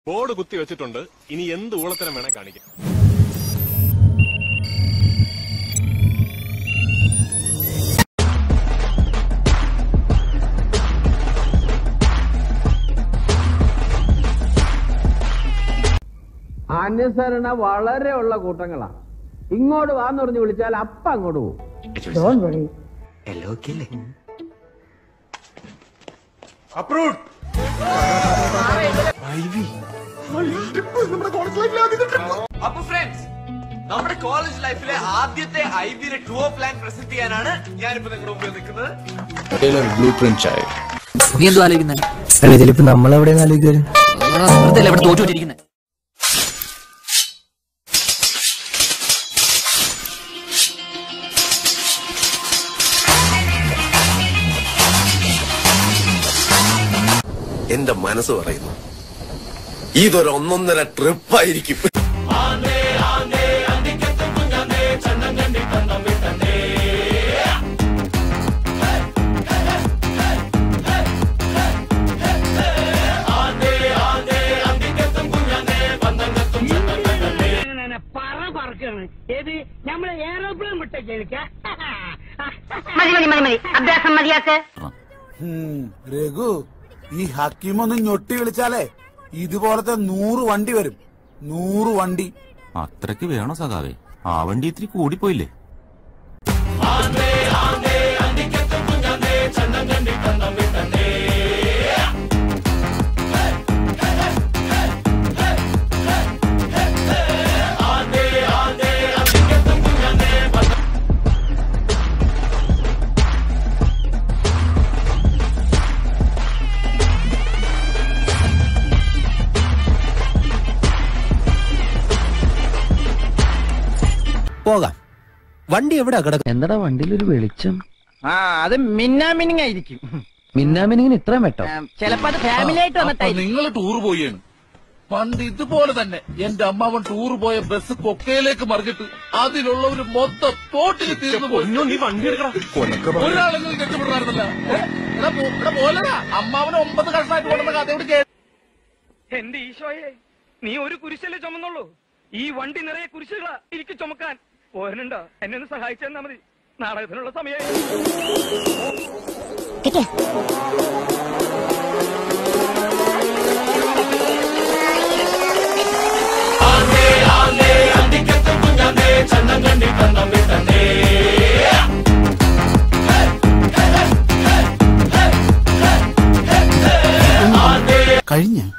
board കുത്തി വെച്ചിട്ടുണ്ട് ഇനി എന്ത് ഊളത്തരം വേണേ കാണിക്കാം അനുസരണ വളരെ ഉള്ള കൂട്ടങ്ങളാ ഇങ്ങോട്ട് വാന്ന് പറഞ്ഞ് വിളിച്ചാൽ അപ്പ അങ്ങോട്ട് പോകും അപ്പൊ ഫ്രണ്ട്സ് നമ്മുടെ കോളേജ് ലൈഫിലെ ആദ്യത്തെ ഐ ബിയുടെ ടൂർ പ്ലാൻ പ്രസന്റ് ചെയ്യാനാണ് ഞാനിപ്പോ നിങ്ങളുടെ മുമ്പിൽ നിൽക്കുന്നത് നീ എന്തോ ആലോചിക്കുന്നത് ഇതിലിപ്പോ നമ്മളെവിടെ ആലോചിക്കാറ് വെറുതെ ഇവിടെ തോറ്റുകൊണ്ടിരിക്കുന്നത് എന്റെ മനസ്സ് പറയുന്നു ഇതൊരു ഒന്നൊന്നര ട്രിപ്പായിരിക്കും പറ പറക്കാണ് ഏത് നമ്മളെ എയറോപ്ലെയിൻ വിട്ട കേൾക്ക മതി മതി മതി മതി അഭ്യാസം മതിയാക്ക് രഘു ഈ ഹക്കീം ഒന്ന് ഞൊട്ടി വിളിച്ചാലേ ഇതുപോലത്തെ നൂറ് വണ്ടി വരും നൂറ് വണ്ടി അത്രയ്ക്ക് വേണോ സഖാവേ ആ വണ്ടി ഇത്തിരി കൂടിപ്പോയില്ലേ പോകാം വണ്ടി എവിടെ കിടക്കും എന്താടാ വണ്ടിയിലൊരു വെളിച്ചം ആ അത് മിന്നാമിനിങ് ആയിരിക്കും മിന്നാമിനിങ്ങിന് ഇത്രയും വെട്ടോ ചിലപ്പോ അത് ഫാമിലി ആയിട്ട് വന്നിട്ടായിരിക്കും നിങ്ങൾ ടൂർ പോയാണ് പണ്ട് ഇതുപോലെ തന്നെ എന്റെ അമ്മാവൻ ടൂർ പോയ ബസ് കൊക്കയിലേക്ക് മറിഞ്ഞിട്ട് അതിലുള്ളവര് മൊത്തം തോട്ടിൽ തീർന്നു പോയി നീ വണ്ടി എടുക്കടാ ഒരാളെങ്കിലും രക്ഷപ്പെടാറുന്നില്ല പോലടാ അമ്മാവന് ഒമ്പത് കഷ്ണമായിട്ട് കൊണ്ടുവന്ന കഥയോട് കേട്ടു എന്റെ ഈശോയെ നീ ഒരു കുരിശല്ലേ ചുമന്നുള്ളൂ ഈ വണ്ടി നിറയെ കുരിശുകളാ എനിക്ക് ചുമക്കാൻ പോരനുണ്ടോ എന്നെ ഒന്ന് സഹായിച്ചു തന്നാ മതി നാടകത്തിനുള്ള സമയമായി കഴിഞ്ഞ